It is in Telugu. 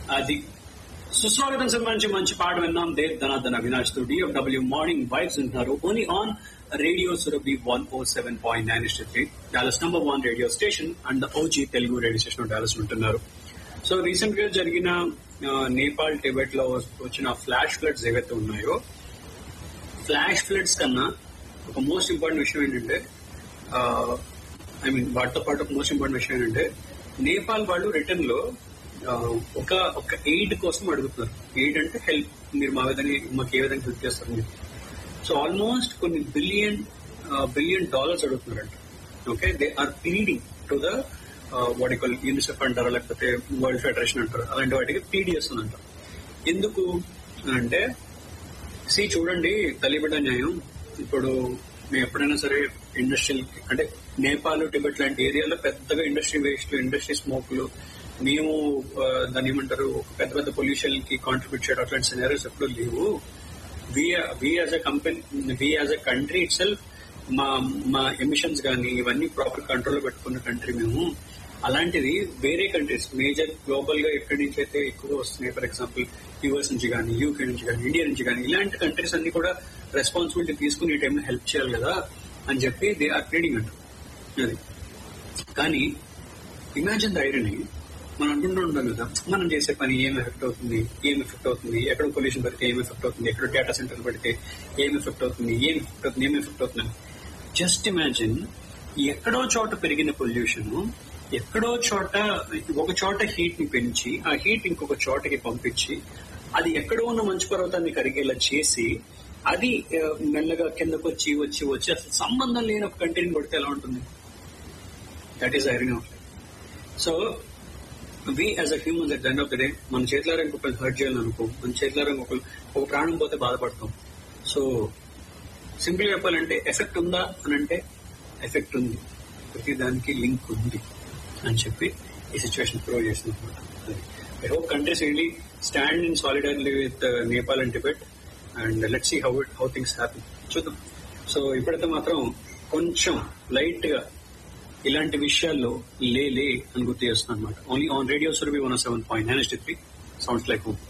అది సుస్వాగతం సంబంధించి మంచి పాట విన్నాం దేవ్ ధనాధన అవినాష్ తో డిఎఫ్డబ్ల్యూ మార్నింగ్ వైబ్స్ ఉంటున్నారు only on radio Surabhi one o seven point nine three Dallas number one radio station and OG Telugu radio station Dallas ఉంటున్నారు సో రీసెంట్ గా జరిగిన ఆ, నేపాల్ టిబెట్ లో వచ్చిన ఫ్లాష్ ఫ్లడ్స్ ఏవైతే ఉన్నాయో ఫ్లాష్ ఫ్లడ్స్ కన్నా ఒక మోస్ట్ ఇంపార్టెంట్ విషయం ఏంటంటే ఐ మీన్ వాటితో పాటు ఒక మోస్ట్ ఇంపార్టెంట్ విషయం ఏంటంటే నేపాల్ వాళ్ళు రిటర్న్ లో ఆ, ఒక ఒక ఎయిడ్ కోసం అడుగుతున్నారు ఎయిడ్ అంటే హెల్ప్ మీరు మా విధంగా మాకు ఏ విధంగా హెల్ప్ చేస్తారు మీరు సో ఆల్మోస్ట్ కొన్ని బిలియన్ బిలియన్ డాలర్స్ అడుగుతున్నారంట okay they are pleading to the వాడికల్ యూనిసెఫ్ అంటారు లేకపోతే వరల్డ్ ఫెడరేషన్ అంటారు అలాంటి వాటికి ప్లీడ్ చేస్తుందంటారు ఎందుకు అంటే సి చూడండి తల్లిబిడ్డ న్యాయం ఇప్పుడు మేము ఎప్పుడైనా సరే ఇండస్ట్రియల్ అంటే నేపాల్ టిబెట్ లాంటి ఏరియాలో పెద్దగా ఇండస్ట్రీ వేస్ట్ ఇండస్ట్రీ స్మోక్లు మేము ఆ, దాన్ని ఏమంటారు పెద్ద పెద్ద పొల్యూషన్ కి కాంట్రిబ్యూట్ చేయడం అట్లాంటి సినారీస్ ఎప్పుడు లేవు we as a company we as a country itself మా మా ఎమిషన్స్ కానీ ఇవన్నీ ప్రాపర్ కంట్రోల్ పెట్టుకున్న కంట్రీ మేము అలాంటిది వేరే కంట్రీస్ మేజర్ గ్లోబల్ గా ఎక్కడి నుంచి అయితే ఎక్కువ వస్తున్నాయి ఫర్ ఎగ్జాంపుల్ యుఎస్ నుంచి కానీ యూకే నుంచి కానీ ఇండియా నుంచి కానీ ఇలాంటి కంట్రీస్ అన్ని కూడా రెస్పాన్సిబిలిటీ తీసుకుని ఈ టైంలో హెల్ప్ చేయాలి కదా అని చెప్పి దే ఆర్ ట్రేడింగ్ అంటారు అది కానీ ఇమాజిన్ ద ఐరనీ మనం అనుకుంటూ ఉంటాం కదా మనం చేసే పని ఏం ఎఫెక్ట్ అవుతుంది ఏం ఎఫెక్ట్ అవుతుంది ఎక్కడ పొల్యూషన్ పెడితే ఏం ఎఫెక్ట్ అవుతుంది ఎక్కడ డేటా సెంటర్ పెడితే ఏం ఎఫెక్ట్ అవుతుంది ఏం ఎఫెక్ట్ అవుతుంది ఏం ఎఫెక్ట్ అవుతుంది జస్ట్ ఇమాజిన్ ఎక్కడో చోట పెరిగిన పొల్యూషన్ ఎక్కడో చోట ఒక చోట హీట్ ని పెంచి ఆ హీట్ ఇంకొక చోటకి పంపించి అది ఎక్కడో ఉన్న మంచు పర్వతాన్ని కరిగేలా చేసి అది ఆ, మెల్లగా కిందకు వచ్చి వచ్చి వచ్చి అసలు సంబంధం లేని ఒక కంటిని కొడితే ఎలా ఉంటుంది that is irony of so we as a human at end of the day మన చేతులారా ఇంకొకరు హర్ట్ చేయాలనుకో మన చేతులారా ఇంకొకరు ఒక ప్రాణం పోతే బాధపడతాం సో సింపుల్ చెప్పాలంటే ఎఫెక్ట్ ఉందా అని అంటే ఎఫెక్ట్ ఉంది ప్రతి దానికి లింక్ ఉంది అని చెప్పి ఈ సిచ్యువేషన్ ప్రూవ్ చేసినమాట I hope countries really stand in solidarity with Nepal and Tibet and let see how it how things happy చూద్దాం సో ఇప్పుడైతే మాత్రం కొంచెం లైట్ గా ఇలాంటి విషయాల్లో లే లే అని గుర్తు చేస్తున్నాను అనమాట only on radio Surabhi one seven point nine three sounds like home